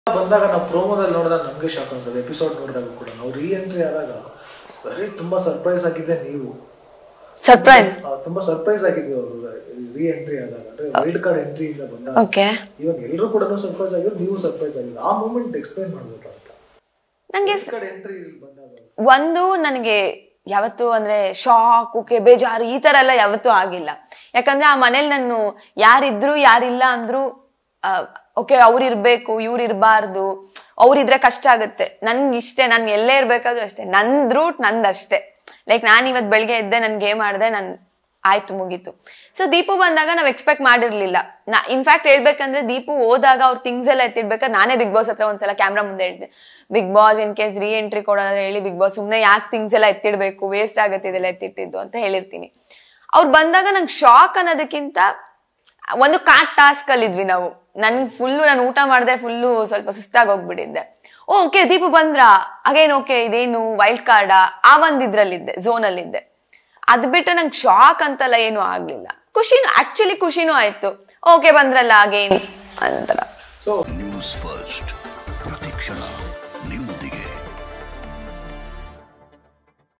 ಬಂದಾಗ ನಾವು ಪ್ರೋಮೋದಲ್ಲಿ ನೋಡಿದಾಗ ನಮಗೆ ಶಾಕ್ ಅನ್ಸೋದು ಎಪಿಸೋಡ್ ನೋಡಿದಾಗ ಕೂಡ ನಾವು ರೀ ಎಂಟ್ರಿ ಆದಾಗ ವೆರಿ ತುಂಬಾ ಸರ್ಪ್ರೈಸ್ ಆಗಿದೆ ನೀವು ಸರ್ಪ್ರೈಸ್ ಆ, ತುಂಬಾ ಸರ್ಪ್ರೈಸ್ ಆಗಿದ್ವಿ ಅವರು ರೀ ಎಂಟ್ರಿ ಆದಾಗ ಅಂದ್ರೆ ವೈಲ್ಡ್ ಕಾರ್ಡ್ ಎಂಟ್ರಿ ಇಂದ ಬಂದಾಗ ಓಕೆ ಇವನ್ ಎಲ್ಲರೂ ಕೂಡ ಸರ್ಪ್ರೈಸ್ ಆಗಿದ್ರು ನೀವು ಸರ್ಪ್ರೈಸ್ ಆಗಿದ್ರು ಆ ಮೂಮೆಂಟ್ ಎಕ್ಸ್ಪ್ಲೈನ್ ಮಾಡ್ಬೇಕು ಅಂತ ನಂಗೆ ವೈಲ್ಡ್ ಕಾರ್ಡ್ ಎಂಟ್ರಿ ಬಂದಾಗ ಒಂದು ನನಗೆ ಯಾವತ್ತು ಅಂದ್ರೆ ಶಾಕ್ ಓಕೆ ಬೇಜಾರು ಈ ತರ ಎಲ್ಲ ಯಾವತ್ತೂ ಆಗಿಲ್ಲ ಯಾಕಂದ್ರೆ ಆ ಮನೇಲಿ ನಾನು ಯಾರಿದ್ರು ಯಾರಿಲ್ಲ ಅಂದ್ರು ಓಕೆ ಅವ್ರು ಇರ್ಬೇಕು ಇವ್ರು ಇರಬಾರ್ದು ಅವ್ರಿದ್ರೆ ಕಷ್ಟ ಆಗುತ್ತೆ ನನ್ಗೆ ಇಷ್ಟೇ ನನ್ ಎಲ್ಲೇ ಇರ್ಬೇಕಾದ್ರೂ ಅಷ್ಟೇ ನಂದ್ ರೂಟ್ ನಂದಷ್ಟೇ ಲೈಕ್ ನಾನು ಇವತ್ತು ಬೆಳಗ್ಗೆ ಎದ್ದೆ ನನ್ ಗೇಮ್ ಮಾಡಿದೆ ನನ್ ಆಯ್ತು ಮುಗೀತು ಸೊ ದೀಪು ಬಂದಾಗ ನಾವ್ ಎಕ್ಸ್ಪೆಕ್ಟ್ ಮಾಡಿರ್ಲಿಲ್ಲ ನಾ ಇನ್ಫ್ಯಾಕ್ಟ್ ಹೇಳ್ಬೇಕಂದ್ರೆ ದೀಪು ಹೋದಾಗ ಅವ್ರ ಥಿಂಗ್ಸ್ ಎಲ್ಲ ಎತ್ತಿಡ್ಬೇಕಾದ್ರೆ ನಾನೇ ಬಿಗ್ ಬಾಸ್ ಹತ್ರ ಒಂದ್ಸಲ ಕ್ಯಾಮ್ರಾ ಮುಂದೆ ಹೇಳಿದೆ Big Boss in case re entry ಕೊಡೋದ್ರೆ ಹೇಳಿ ಬಿಗ್ ಬಾಸ್ ಸುಮ್ನೆ ಯಾಕೆ ಥಿಂಗ್ಸ್ ಎಲ್ಲ ಎತ್ತಿಡ್ಬೇಕು ವೇಸ್ಟ್ ಆಗತ್ತೆ ಇದೆಲ್ಲ ಎತ್ತಿಟ್ಟಿದ್ದು ಅಂತ ಹೇಳಿರ್ತೀನಿ ಅವ್ರು ಬಂದಾಗ ನಂಗೆ ಶಾಕ್ ಅನ್ನೋದಕ್ಕಿಂತ ಒಂದು ಕಾಟ್ ಟಾಸ್ಕ್ ಅಲ್ಲಿ ಇದ್ವಿ ನಾವು ನನ್ಗೆ ಫುಲ್ಲು ನಾನು ಊಟ ಮಾಡಿದೆ ಫುಲ್ಲು ಸ್ವಲ್ಪ ಸುಸ್ತಾಗಿ ಹೋಗ್ಬಿಟ್ಟಿದ್ದೆ ಓಕೆ ದೀಪು ಬಂದ್ರ ಅಗೇನ್ ಓಕೆ ಇದೇನು ವೈಲ್ಡ್ ಕಾರ್ಡ ಆ ಒಂದ್ ಇದ್ರಲ್ಲಿದ್ದೆ ಝೋನ್ ಅಲ್ಲಿದ್ದೆ ಅದ್ ಬಿಟ್ರೆ ನಂಗೆ ಶಾಕ್ ಅಂತೆಲ್ಲ ಏನು ಆಗ್ಲಿಲ್ಲ ಖುಷಿನೂ ಆಕ್ಚುಲಿ ಖುಷಿನೂ ಆಯ್ತು ಓಕೆ ಬಂದ್ರಲ್ಲ ಅಗೇನ್ ಅಂತರ ಸೊ ನ್ಯೂಸ್ ಫಸ್ಟ್ ಪ್ರತಿಕ್ಷಣ ನಿಮ್ಮೊಂದಿಗೆ